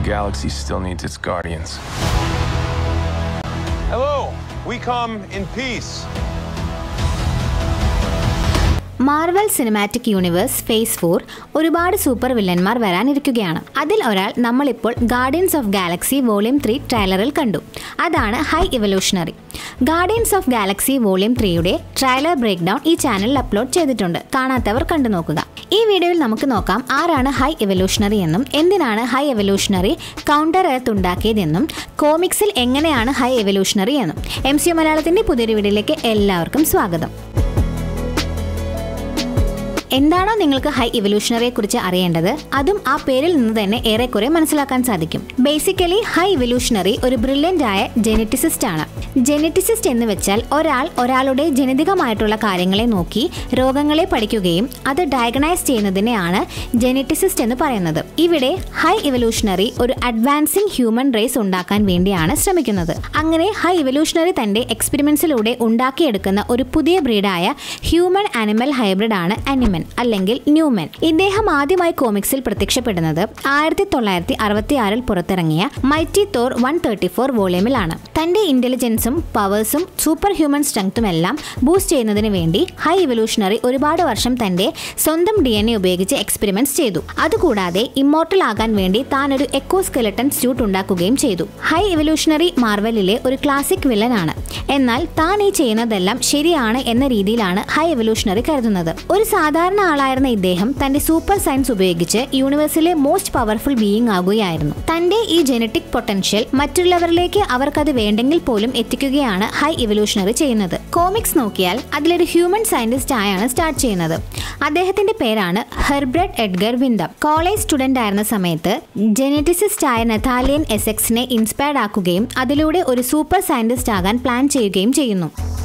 The galaxy still needs its guardians. Hello, we come in peace. Marvel cinematic universe phase four ഒരുപാട് super വില്ലന്മാർ വരാനിരിക്കുകയാണ് അതിൽ ഒരാൾ നമ്മളിപ്പോൾ guardians of galaxy volume three ട്രailerൽ കണ്ടു അതാണ് high evolutionary guardians of galaxy volume ത്രീയുടെ ട്രailer ബ്രേക്ക് ഡൗൺ ഈ ചാനലിൽ അപ്ലോഡ് ചെയ്തിട്ടുണ്ട് കാണാത്തവർ കണ്ടു നോക്കുക ഈ വീഡിയോയിൽ നമുക്ക് നോക്കാം ആരാണ് ഹൈ എവല്യൂഷണറി എന്നും എന്തിനാണ് ഹൈ എവല്യൂഷണറി കൗണ്ടർ എർത്ത് ഉണ്ടാക്കിയതെന്നും കോമിക്സിൽ എങ്ങനെയാണ് ഹൈ എവല്യൂഷണറി എന്നും എം സി മലയാളത്തിന്റെ പുതിയൊരു വീഡിയോയിലേക്ക് എല്ലാവർക്കും സ്വാഗതം എന്താണോ നിങ്ങൾക്ക് ഹൈ ഇവല്യൂഷണറിയെ കുറിച്ച് അറിയേണ്ടത് അതും ആ പേരിൽ നിന്ന് തന്നെ ഏറെക്കുറെ മനസ്സിലാക്കാൻ സാധിക്കും ബേസിക്കലി ഹൈ ഇവല്യൂഷണറി ഒരു ബ്രില്യൻ്റ് ആയ ജെനറ്റിസിസ്റ്റ് ആണ് ജെനറ്റിസിസ്റ്റ് എന്ന് വെച്ചാൽ ഒരാൾ ഒരാളുടെ ജനിതകമായിട്ടുള്ള കാര്യങ്ങളെ നോക്കി രോഗങ്ങളെ പഠിക്കുകയും അത് ഡയഗ്നൈസ് ചെയ്യുന്നതിനെയാണ് ജെനറ്റിസിസ്റ്റ് എന്ന് പറയുന്നത് ഇവിടെ ഹൈ ഇവല്യൂഷണറി ഒരു അഡ്വാൻസിംഗ് ഹ്യൂമൻ റേസ് ഉണ്ടാക്കാൻ വേണ്ടിയാണ് ശ്രമിക്കുന്നത് അങ്ങനെ ഹൈ ഇവല്യൂഷണറി തന്റെ എക്സ്പെരിമെന്റ്സിലൂടെ ഉണ്ടാക്കിയെടുക്കുന്ന ഒരു പുതിയ ബ്രീഡായ ഹ്യൂമൻ ആനിമൽ ഹൈബ്രിഡ് ആണ് അനിമൻ അല്ലെങ്കിൽ ന്യൂമൻ ഇദ്ദേഹം ആദ്യമായി കോമിക്സിൽ പ്രത്യക്ഷപ്പെടുന്നത് ആയിരത്തി തൊള്ളായിരത്തി അറുപത്തി ആറിൽ പുറത്തിറങ്ങിയ Mighty Thor one thirty four വോളിയമിലാണ് തന്റെ ഇന്റലിജൻസും പവേഴ്സും സൂപ്പർ ഹ്യൂമൻ സ്ട്രെങ്ത്തും എല്ലാം ബൂസ്റ്റ് ചെയ്യുന്നതിന് വേണ്ടി ഹൈ ഇവല്യൂഷണറി ഒരുപാട് വർഷം തന്റെ സ്വന്തം ഡി എൻ എ ഉപയോഗിച്ച് എക്സ്പെരിമെന്റ്സ് ചെയ്തു അതുകൂടാതെ ഇമ്മോർട്ടൽ ആകാൻ വേണ്ടി താൻ ഒരു എക്കോസ്കെലട്ടൺ സ്യൂട്ട് ഉണ്ടാക്കുകയും ചെയ്തു ഹൈ ഇവല്യൂഷണറി മാർവലിലെ ഒരു ക്ലാസിക് വില്ലൻ ആണ് എന്നാൽ താൻ ഈ ചെയ്യുന്നതെല്ലാം ശരിയാണ് എന്ന രീതിയിലാണ് ഹൈ എവല്യൂഷണറി കരുതുന്നത് ഒരു സാധാരണ ആളായിരുന്ന ഇദ്ദേഹം തന്റെ സൂപ്പർ സയൻസ് ഉപയോഗിച്ച് യൂണിവേഴ്സിലെ മോസ്റ്റ് പവർഫുൾ ബീയിങ് ആകുകയായിരുന്നു തന്റെ ഈ ജനറ്റിക് പൊട്ടൻഷ്യൽ മറ്റുള്ളവരിലേക്ക് അവർക്കത് വേണ്ടെങ്കിൽ പോലും എത്തിക്കുകയാണ് ഹൈ ഇവല്യൂഷണറി ചെയ്യുന്നത് കോമിക്സ് നോക്കിയാൽ അതിലൊരു ഹ്യൂമൻ സയന്റിസ്റ്റ് ആയാണ് സ്റ്റാർട്ട് ചെയ്യുന്നത് അദ്ദേഹത്തിന്റെ പേരാണ് Herbert Edgar Wyndham college student ആയിരുന്ന സമയത്ത് ജെനറ്റിസിസ്റ്റ് ആയ നെഥാലിയൻ എസെക്സിനെ ഇൻസ്പയർഡ് ആക്കുകയും അതിലൂടെ ഒരു സൂപ്പർ സയന്റിസ്റ്റ് ആകാൻ പ്ലാൻ ചെയ്യുകയും ചെയ്യുന്നു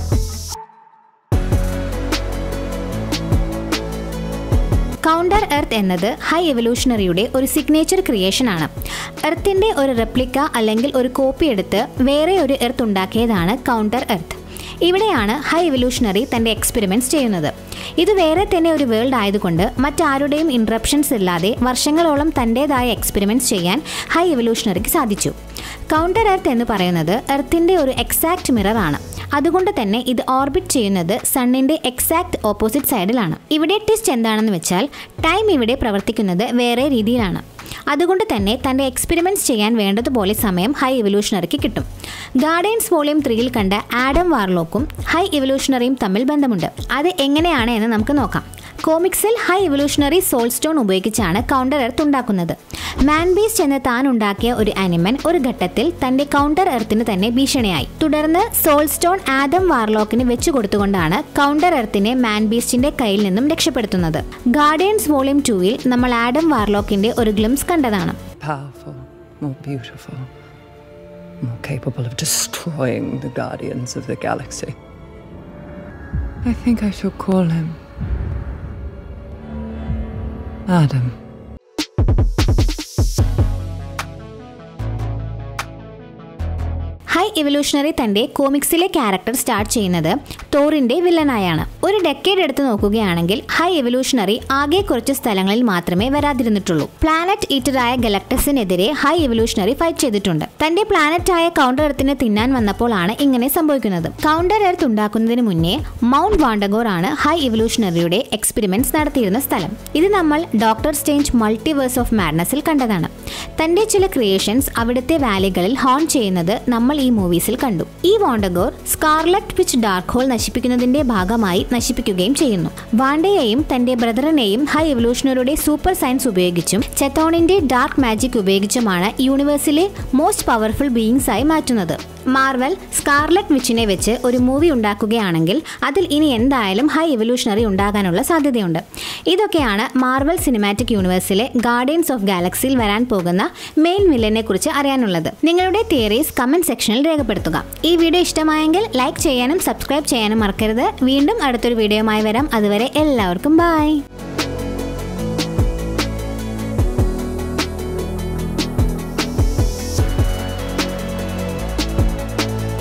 കൗണ്ടർ എർത്ത് എന്നത് ഹൈ എവല്യൂഷണറിയുടെ ഒരു സിഗ്നേച്ചർ ക്രിയേഷൻ ആണ് എർത്തിന്റെ ഒരു റെപ്ലിക്ക അല്ലെങ്കിൽ ഒരു കോപ്പി എടുത്ത് വേറെ ഒരു എർത്ത് ഉണ്ടാക്കിയതാണ് കൗണ്ടർ എർത്ത് ഇവിടെയാണ് ഹൈ എവല്യൂഷണറി തന്റെ എക്സ്പെരിമെന്റ്സ് ചെയ്യുന്നത് ഇത് വേറെ തന്നെ ഒരു വേൾഡ് ആയതുകൊണ്ട് മറ്റാരുടെയും ഇൻട്രപ്ഷൻസ് ഇല്ലാതെ വർഷങ്ങളോളം തൻ്റെതായ എക്സ്പെരിമെന്റ്സ് ചെയ്യാൻ ഹൈ എവല്യൂഷണറിക്ക് സാധിച്ചു കൗണ്ടർ എർത്ത് എന്ന് പറയുന്നത് എർത്തിന്റെ ഒരു എക്സാക്ട് മിറർ ആണ് അതുകൊണ്ട് തന്നെ ഇത് ഓർബിറ്റ് ചെയ്യുന്നത് സണ്ണിന്റെ എക്സാക്ട് ഓപ്പോസിറ്റ് സൈഡിലാണ് ഇവിടെ ടെസ്റ്റ് എന്താണെന്ന് വെച്ചാൽ ടൈം ഇവിടെ പ്രവർത്തിക്കുന്നത് വേറെ രീതിയിലാണ് അതുകൊണ്ട് തന്നെ തന്റെ എക്സ്പെരിമെന്റ്സ് ചെയ്യാൻ വേണ്ടതുപോലെ സമയം ഹൈ ഇവല്യൂഷണറിക്ക് കിട്ടും ഗാർഡിയൻസ് വോളിയം ത്രീയിൽ കണ്ട ആഡം വാർലോക്കും ഹൈ ഇവല്യൂഷണറിയും തമ്മിൽ ബന്ധമുണ്ട് അത് എങ്ങനെയാണ് എന്ന് നമുക്ക് നോക്കാം കോമിക്സിൽ ഹൈ ഇവല്യൂഷണറി സോൾ സ്റ്റോൺ ഉപയോഗിച്ചാണ് കൗണ്ടർ എർത്ത് ഉണ്ടാക്കുന്നത് മാൻ ബീസ്റ്റ് എന്ന് താൻ ഉണ്ടാക്കിയ ഒരു അനിമൻ ഒരു ഘട്ടത്തിൽ തന്റെ കൗണ്ടർ എർത്തിന് തന്നെ ഭീഷണിയായി തുടർന്ന് സോൾ സ്റ്റോൺ ആദം വാർലോക്കിന് വെച്ചു കൊടുത്തുകൊണ്ടാണ് കൗണ്ടർ എർത്തിനെ മാൻ ബീസ്റ്റിന്റെ കയ്യിൽ നിന്നും രക്ഷപ്പെടുത്തുന്നത് ഗാർഡിയൻസ് വോളിയം ടൂവിൽ നമ്മൾ ആഡം വാർലോക്കിന്റെ ഒരു ഗ്ലിംസ് കണ്ടതാണ് powerful, more beautiful, more capable of destroying the guardians of the galaxy. I think I shall call him Adam. High evolutionary തന്റെ കോമിക്സിലെ ക്യാരക്ടർ സ്റ്റാർട്ട് ചെയ്യുന്നത് തോറിന്റെ വില്ലനായാണ് ഒരു ഡെക്കേഡ് എടുത്ത് നോക്കുകയാണെങ്കിൽ ഹൈ ഇവല്യൂഷണറി ആകെ കുറച്ച് സ്ഥലങ്ങളിൽ മാത്രമേ വരാതിരുന്നിട്ടുള്ളൂ പ്ലാനറ്റ് ഈറ്ററായ ഗലക്ടസിനെതിരെ ഹൈ ഇവല്യൂഷണറി ഫൈറ്റ് ചെയ്തിട്ടുണ്ട് തന്റെ പ്ലാനറ്റ് ആയ കൗണ്ടർ എർത്തിനെ തിന്നാൻ വന്നപ്പോഴാണ് ഇങ്ങനെ സംഭവിക്കുന്നത് കൗണ്ടർ എർത്ത് ഉണ്ടാക്കുന്നതിന് മുന്നേ മൗണ്ട് വാണ്ടഗോർ ആണ് ഹൈ ഇവല്യൂഷണറിയുടെ എക്സ്പെരിമെന്റ്സ് നടത്തിയിരുന്ന സ്ഥലം ഇത് നമ്മൾ ഡോക്ടർ സ്റ്റേഞ്ച് മൾട്ടിവേഴ്സ് ഓഫ് മാഡ്നസിൽ കണ്ടതാണ് തന്റെ ചില ക്രിയേഷൻസ് അവിടുത്തെ വാലികളിൽ ഹോൺ ചെയ്യുന്നത് നമ്മൾ ഈ മൂവീസിൽ കണ്ടു ഈ Wundagore scarlet pitch dark hole നശിപ്പിക്കുന്നതിന്റെ ഭാഗമായി നശിപ്പിക്കുകയും ചെയ്യുന്നു വാണ്ടയെയും തന്റെ ബ്രദറിനെയും ഹൈ എവല്യൂഷണറുടെ സൂപ്പർ സയൻസ് ഉപയോഗിച്ചും ചെത്തോണിന്റെ ഡാർക്ക് മാജിക് ഉപയോഗിച്ചുമാണ് യൂണിവേഴ്സിലെ മോസ്റ്റ് പവർഫുൾ ബീയിങ്സ് ആയി മാറ്റുന്നത് മാർവൽ സ്കാർലറ്റ് വിച്ചിനെ വെച്ച് ഒരു മൂവി ഉണ്ടാക്കുകയാണെങ്കിൽ അതിൽ ഇനി എന്തായാലും ഹൈ എവല്യൂഷണറി ഉണ്ടാകാനുള്ള സാധ്യതയുണ്ട് ഇതൊക്കെയാണ് മാർവൽ സിനിമാറ്റിക് യൂണിവേഴ്സിലെ ഗാർഡിയൻസ് ഓഫ് ഗാലക്സിയിൽ വരാൻ പോകുന്ന മെയിൻ വില്ലനെ കുറിച്ച് അറിയാനുള്ളത് നിങ്ങളുടെ തിയറീസ് കമന്റ് സെക്ഷനിൽ രേഖപ്പെടുത്തുക ഈ വീഡിയോ ഇഷ്ടമായെങ്കിൽ ലൈക്ക് ചെയ്യാനും സബ്സ്ക്രൈബ് ചെയ്യാനും മറക്കരുത് വീണ്ടും അടുത്തൊരു വീഡിയോയുമായി വരാം അതുവരെ എല്ലാവർക്കും ബൈ